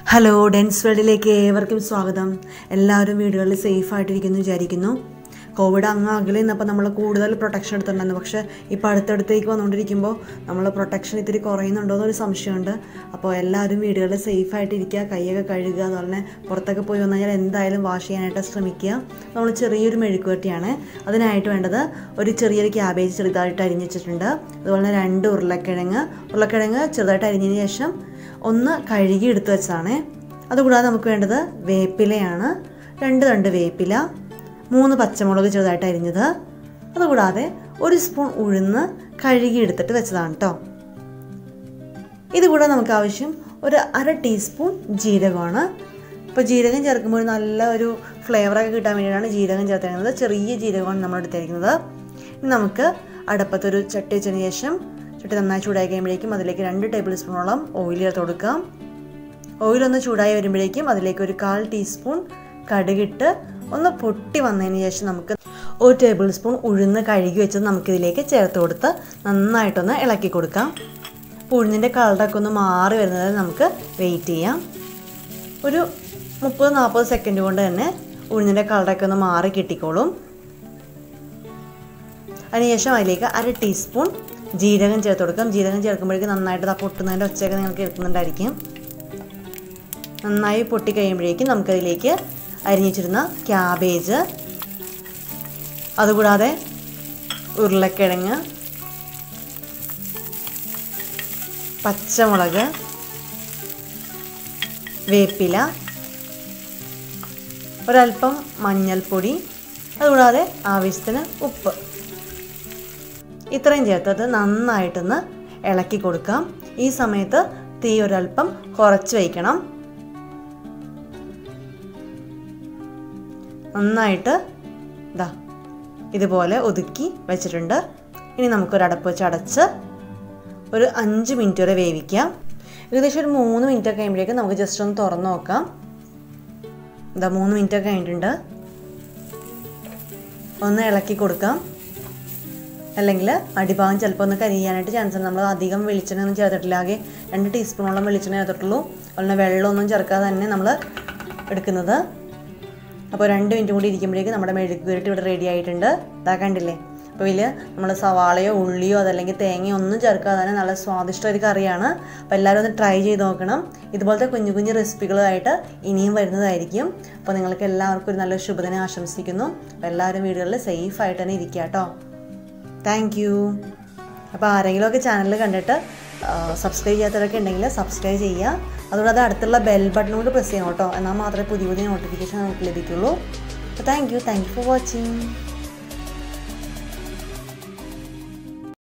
hello dense വേൾഡിലേക്ക് ഏവർക്കും സ്വാഗതം എല്ലാവരും വീടുകളിൽ സേഫ് ആയിട്ടിരിക്കുന്നു വിചാരിക്കുന്നു കോവിഡ് അങ്ങ് അകലെ നിന്നപ്പോൾ നമ്മൾ കൂടുതൽ പ്രൊട്ടക്ഷൻ എടുത്തിട്ടുണ്ടായിരുന്നു പക്ഷേ ഇപ്പോൾ അടുത്തടുത്തേക്ക് വന്നുകൊണ്ടിരിക്കുമ്പോൾ നമ്മൾ പ്രൊട്ടക്ഷൻ ഇത്തിരി കുറയുന്നുണ്ടോ എന്നൊരു സംശയമുണ്ട് അപ്പോൾ എല്ലാവരും വീടുകളിൽ സേഫ് ആയിട്ടിരിക്കുക കൈയൊക്കെ കഴുകുക അതുപോലെ തന്നെ പുറത്തൊക്കെ പോയി വന്നു കഴിഞ്ഞാൽ എന്തായാലും വാഷ് ചെയ്യാനായിട്ട് ശ്രമിക്കുക നമ്മൾ ചെറിയൊരു മെഴുക്കുവരട്ടിയാണ് അതിനായിട്ട് വേണ്ടത് ഒരു ചെറിയൊരു ക്യാബേജ് ചെറുതായിട്ട് അരിഞ്ഞ് വെച്ചിട്ടുണ്ട് അതുപോലെ തന്നെ രണ്ട് ഉരുളക്കിഴങ്ങ് ഉരുളക്കിഴങ്ങ് ചെറുതായിട്ട് അരിഞ്ഞതിന് ശേഷം ഒന്ന് കഴുകി എടുത്ത് വെച്ചതാണ് അതുകൂടാതെ നമുക്ക് വേണ്ടത് വേപ്പിലയാണ് രണ്ട് തണ്ട് വേപ്പില മൂന്ന് പച്ചമുളക് ചെറുതായിട്ട് അരിഞ്ഞത് അതുകൂടാതെ ഒരു സ്പൂൺ ഉഴുന്ന് കഴുകി എടുത്തിട്ട് വെച്ചതാണ് കേട്ടോ ഇതുകൂടെ നമുക്ക് ആവശ്യം ഒരു അര ടീസ്പൂൺ ജീരകമാണ് ഇപ്പോൾ ജീരകം ചേർക്കുമ്പോൾ ഒരു നല്ല ഒരു ഫ്ലേവറൊക്കെ കിട്ടാൻ വേണ്ടിയിട്ടാണ് ജീരകം ചേർത്തിരിക്കുന്നത് ചെറിയ ജീരകമാണ് നമ്മൾ എടുത്തിരിക്കുന്നത് ഇനി നമുക്ക് അടുപ്പത്തൊരു ചട്ടി വെച്ചതിന് ശേഷം ചട്ടി നന്നായി ചൂടായി കഴിയുമ്പോഴേക്കും അതിലേക്ക് രണ്ട് ടേബിൾ സ്പൂണോളം ഓയിൽ ചേർത്ത് കൊടുക്കാം ഓയിലൊന്ന് ചൂടായി വരുമ്പോഴേക്കും അതിലേക്ക് ഒരു കാൽ ടീസ്പൂൺ കടുകിട്ട് ഒന്ന് പൊട്ടി വന്നതിന് ശേഷം നമുക്ക് ഒരു ടേബിൾ സ്പൂൺ ഉഴുന്ന് കഴുകി വെച്ചത് നമുക്കിതിലേക്ക് ചേർത്ത് കൊടുത്ത് നന്നായിട്ടൊന്ന് ഇളക്കി കൊടുക്കാം ഉഴുന്നിൻ്റെ കളറൊക്കെ ഒന്ന് മാറി വരുന്നത് നമുക്ക് വെയിറ്റ് ചെയ്യാം ഒരു മുപ്പത് നാൽപ്പത് സെക്കൻഡ് കൊണ്ട് തന്നെ ഉഴുന്നിൻ്റെ കളറൊക്കെ ഒന്ന് മാറി കിട്ടിക്കോളും അതിനുശേഷം അതിലേക്ക് അര ടീസ്പൂൺ ജീരകം ചേർത്ത് കൊടുക്കാം ജീരകം ചേർക്കുമ്പോഴേക്കും നന്നായിട്ട് ആ പൊട്ടുന്നതിൻ്റെ ഒച്ചയൊക്കെ നിങ്ങൾക്ക് കേൾക്കുന്നുണ്ടായിരിക്കും നന്നായി പൊട്ടി കഴിയുമ്പോഴേക്കും നമുക്കതിലേക്ക് അരിഞ്ഞിച്ചിരുന്ന ക്യാബേജ് അതുകൂടാതെ ഉരുളക്കിഴങ്ങ് പച്ചമുളക് വേപ്പില ഒരൽപ്പം മഞ്ഞൾപ്പൊടി അതുകൂടാതെ ആവശ്യത്തിന് ഉപ്പ് ഇത്രയും ചേർത്തത് നന്നായിട്ടൊന്ന് ഇളക്കി കൊടുക്കാം ഈ സമയത്ത് തീ ഒരൽപ്പം കുറച്ച് വയ്ക്കണം നന്നായിട്ട് ഇതാ ഇതുപോലെ ഒതുക്കി വെച്ചിട്ടുണ്ട് ഇനി നമുക്കൊരു അടപ്പ് വെച്ച് അടച്ച് ഒരു അഞ്ച് മിനിറ്റ് വരെ വേവിക്കാം ഏകദേശം ഒരു മൂന്ന് മിനിറ്റ് ഒക്കെ കഴിയുമ്പോഴേക്കും നമുക്ക് ജസ്റ്റ് ഒന്ന് തുറന്ന് നോക്കാം ഇതാ മൂന്ന് മിനിറ്റ് ഒക്കെ കഴിഞ്ഞിട്ടുണ്ട് ഒന്ന് ഇളക്കി കൊടുക്കാം അല്ലെങ്കിൽ അടിഭാഗം ചിലപ്പോൾ ഒന്ന് കരിയാനായിട്ട് ചാൻസ് ഉണ്ട് നമ്മൾ അധികം വെളിച്ചെണ്ണ ഒന്നും ചേർത്തിട്ടില്ല ആകെ രണ്ട് ടീസ്പൂണോളം വെളിച്ചെണ്ണ ചേർത്തിട്ടുള്ളൂ അതുപോലെ വെള്ളമൊന്നും ചേർക്കാതെ തന്നെ നമ്മൾ എടുക്കുന്നത് അപ്പോൾ രണ്ട് മിനിറ്റ് കൂടി ഇരിക്കുമ്പോഴേക്കും നമ്മുടെ മെഴുക്ക് പുരട്ടി ഇവിടെ റെഡി ആയിട്ടുണ്ട് ഇതാ കണ്ടില്ലേ അപ്പോൾ ഇതിൽ നമ്മൾ സവാളയോ ഉള്ളിയോ അതല്ലെങ്കിൽ തേങ്ങയോ ഒന്നും ചേർക്കാതെ തന്നെ നല്ല സ്വാദിഷ്ട ഒരു കറിയാണ് അപ്പോൾ എല്ലാവരും ഒന്ന് ട്രൈ ചെയ്ത് നോക്കണം ഇതുപോലത്തെ കുഞ്ഞു കുഞ്ഞു റെസിപ്പികളായിട്ട് ഇനിയും വരുന്നതായിരിക്കും അപ്പോൾ നിങ്ങൾക്ക് എല്ലാവർക്കും ഒരു നല്ലൊരു ശുഭദിനം ആശംസിക്കുന്നു അപ്പോൾ എല്ലാവരും വീടുകളിൽ സേഫ് ആയിട്ട് തന്നെ ഇരിക്കുക കേട്ടോ താങ്ക് യു അപ്പോൾ ആരെങ്കിലുമൊക്കെ ചാനൽ കണ്ടിട്ട് സബ്സ്ക്രൈബ് ചെയ്യാത്തവരൊക്കെ ഉണ്ടെങ്കിൽ സബ്സ്ക്രൈബ് ചെയ്യുക അതുകൂടാതെ അടുത്തുള്ള ബെൽ ബട്ടൺ കൂടി പ്രസ് ചെയ്യണം കേട്ടോ എന്നാൽ മാത്രമേ പുതിയ പുതിയ നോട്ടിഫിക്കേഷൻ നമുക്ക് ലഭിക്കുള്ളൂ അപ്പോൾ thank you thank you for watching